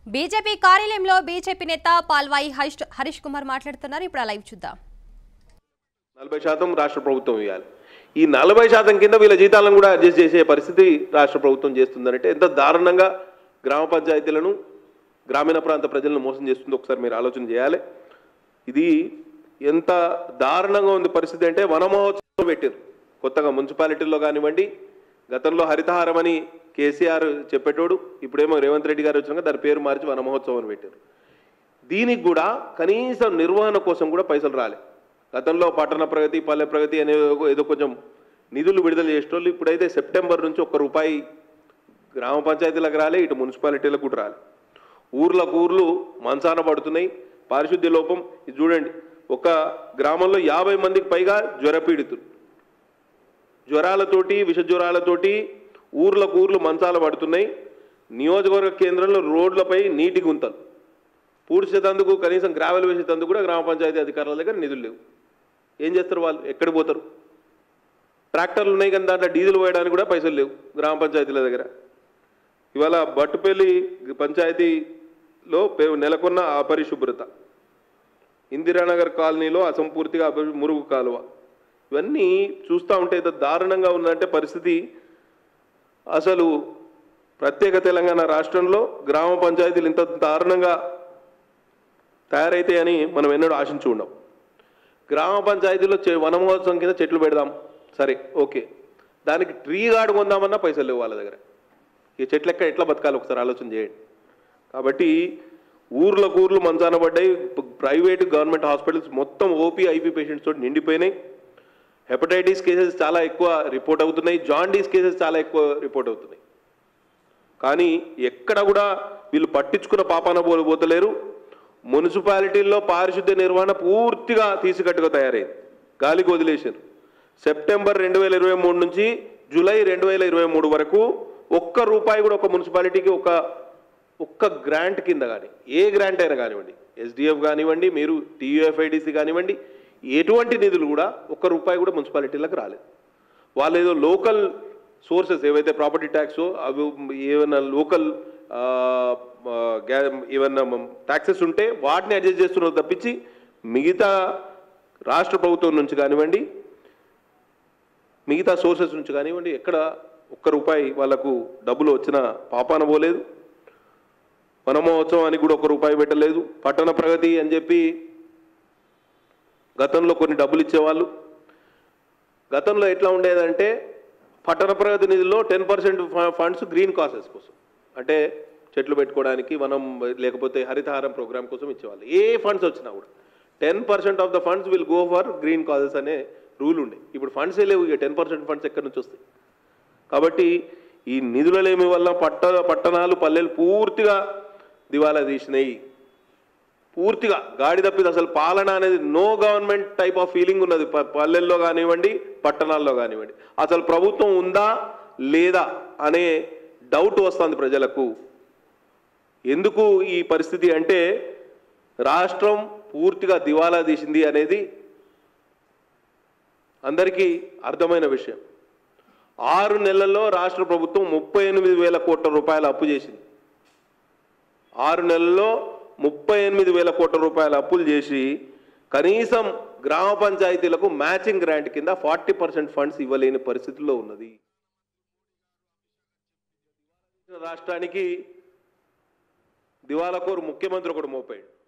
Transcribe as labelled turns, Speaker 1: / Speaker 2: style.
Speaker 1: BJP కార్యాలయంలో BJP నేత పాల్వాయి హరీష్ హరీష్ కుమార్ మాట్లాడుతున్నారు ఇప్పుడు ఆ లైవ్ చూద్దాం
Speaker 2: నలభై శాతం రాష్ట్ర ప్రభుత్వం ఇవ్వాలి ఈ నలభై శాతం కింద వీళ్ళ జీతాలను కూడా అడ్జస్ట్ చేసే పరిస్థితి రాష్ట్ర ప్రభుత్వం చేస్తుందంటే ఎంత దారుణంగా గ్రామ పంచాయతీలను గ్రామీణ ప్రాంత ప్రజలను మోసం చేస్తుందో ఒకసారి మీరు ఆలోచన చేయాలి ఇది ఎంత దారుణంగా ఉంది పరిస్థితి అంటే వన మహోత్సవం పెట్టారు కొత్తగా మున్సిపాలిటీల్లో కానివ్వండి గతంలో హరితహారం అని కేసీఆర్ చెప్పేటోడు ఇప్పుడేమో రేవంత్ రెడ్డి గారు వచ్చినాక దాని పేరు మార్చి వన మహోత్సవం అని పెట్టారు దీనికి కూడా కనీసం నిర్వహణ కోసం కూడా పైసలు రాలే గతంలో పట్టణ ప్రగతి పల్లె ప్రగతి అనే ఏదో కొంచెం నిధులు విడుదల చేసేటోళ్ళు ఇప్పుడైతే సెప్టెంబర్ నుంచి ఒక్క రూపాయి గ్రామ పంచాయతీలకు రాలే ఇటు మున్సిపాలిటీలకు కూడా రాలే ఊర్లకు ఊర్లు మంచాన పడుతున్నాయి పారిశుద్ధ్య లోపం ఇది చూడండి ఒక గ్రామంలో యాభై మందికి పైగా జ్వరపీడితులు జ్వరాలతోటి విష జ్వరాలతోటి ఊర్లకు ఊర్లు మంచాలు పడుతున్నాయి నియోజకవర్గ కేంద్రంలో రోడ్లపై నీటి గుంతలు పూడ్చేటందుకు కనీసం గ్రావెల్ వేసేటందుకు కూడా గ్రామ పంచాయతీ అధికారుల దగ్గర నిధులు లేవు ఏం చేస్తారు వాళ్ళు ఎక్కడికి పోతారు ట్రాక్టర్లు ఉన్నాయి కానీ దాంట్లో డీజిల్ పోయడానికి కూడా పైసలు లేవు గ్రామ పంచాయతీల దగ్గర ఇవాళ బట్టుపల్లి పంచాయతీలో పె- నెలకొన్న అపరిశుభ్రత ఇందిరానగర్ కాలనీలో అసంపూర్తిగా అపరి- మురుగు కాలువ ఇవన్నీ చూస్తూ ఉంటే ఇంత దారుణంగా ఉందంటే పరిస్థితి అసలు ప్రత్యేక తెలంగాణ రాష్ట్రంలో గ్రామ పంచాయతీలు ఇంత దారుణంగా తయారైతాయని మనం ఎన్నడూ ఆశించి ఉండం గ్రామ పంచాయతీలో చె- వన మహోత్సవం కింద చెట్లు పెడదాం సరే ఓకే దానికి ట్రీ గార్డు కొందామన్నా పైసలు లేవు వాళ్ళ దగ్గర ఈ చెట్లు ఎక్కడ ఎట్లా బతకాలి ఒకసారి ఆలోచన చేయండి కాబట్టి ఊర్లకు ఊర్లు మంచాన పడ్డాయి ప- ప్రైవేట్ గవర్నమెంట్ హాస్పిటల్స్ మొత్తం ఓపీ ఐపీ పేషెంట్స్ తోటి నిండిపోయినాయి హెపటైటిస్ కేసెస్ చాలా ఎక్కువ రిపోర్ట్ అవుతున్నాయి జాండీస్ కేసెస్ చాలా ఎక్కువ రిపోర్ట్ అవుతున్నాయి కానీ ఎక్కడ కూడా వీళ్ళు పట్టించుకున్న పాపాన పోలు పోతలేరు మున్సిపాలిటీల్లో పారిశుద్ధ్య నిర్వహణ పూర్తిగా తీసికట్టుగా తయారైంది గాలికి వదిలేశారు సెప్టెంబర్ రెండు వేల ఇరవై మూడు నుంచి జూలై రెండు వేల ఇరవై మూడు వరకు ఒక్క రూపాయి కూడా ఒక మున్సిపాలిటీకి ఒక ఒక్క గ్రాంట్ కింద కానీ ఏ గ్రాంట్ అయినా కానివ్వండి ఎస్డిఎఫ్ కానివ్వండి మీరు టీయూఎఫ్ఐడిసి కానివ్వండి ఎటువంటి నిధులు కూడా ఒక్క రూపాయి కూడా మున్సిపాలిటీలకు రాలేదు వాళ్ళు ఏదో లోకల్ సోర్సెస్ ఏవైతే ప్రాపర్టీ ట్యాక్స్ అవి ఏమైనా లోకల్ ఏమన్నా ట్యాక్సెస్ ఉంటే వాటిని అడ్జస్ట్ చేస్తున్నారు తప్పించి మిగతా రాష్ట్ర ప్రభుత్వం నుంచి కానివ్వండి మిగతా సోర్సెస్ నుంచి కానివ్వండి ఎక్కడ ఒక్క రూపాయి వాళ్ళకు డబ్బులు వచ్చిన పాపాన పోలేదు వన మహోత్సవానికి కూడా ఒక రూపాయి పెట్టలేదు పట్టణ ప్రగతి అని చెప్పి గతంలో కొన్ని డబ్బులు ఇచ్చేవాళ్ళు గతంలో ఎట్లా ఉండేదంటే పట్టణ ప్రగతి నిధుల్లో ten percent funds green causes కోసం అంటే చెట్లు పెట్టుకోవడానికి మనం లేకపోతే హరితహారం ప్రోగ్రామ్ కోసం ఇచ్చేవాళ్ళు ఏ ఫండ్స్ వచ్చినా కూడా ten percent of the funds will go for green causes అనే రూల్ ఉండే ఇప్పుడు ఫండ్సే లేవు ఇక టెన్ పర్సెంట్ ఫండ్స్ ఎక్కడి నుంచి వస్తాయి కాబట్టి ఈ నిధులలేమి వల్ల పట్ట పట్టణాలు పల్లెలు పూర్తిగా దివాలా తీసినాయి పూర్తిగా గాడి తప్పిది అసలు పాలన అనేది no government type of feeling ఉన్నది ప- పల్లెల్లో కానివ్వండి పట్టణాల్లో కానివ్వండి అసలు ప్రభుత్వం ఉందా లేదా అనే డౌట్ వస్తుంది ప్రజలకు ఎందుకు ఈ పరిస్థితి అంటే రాష్ట్రం పూర్తిగా దివాలా తీసింది అనేది అందరికీ అర్థమైన విషయం ఆరు నెలల్లో రాష్ట్ర ప్రభుత్వం ముప్పై ఎనిమిది వేల కోట్ల రూపాయల అప్పు చేసింది ఆరు నెలల్లో ముప్పై ఎనిమిది వేల కోట్ల రూపాయల అప్పులు చేసి కనీసం గ్రామ పంచాయతీలకు మ్యాచింగ్ గ్రాంట్ కింద ఫార్టీ పర్సెంట్ ఫండ్స్ ఇవ్వలేని పరిస్థితుల్లో ఉన్నది రాష్ట్రానికి దివాలకోరు ముఖ్యమంత్రి ఒకడు మోపాడు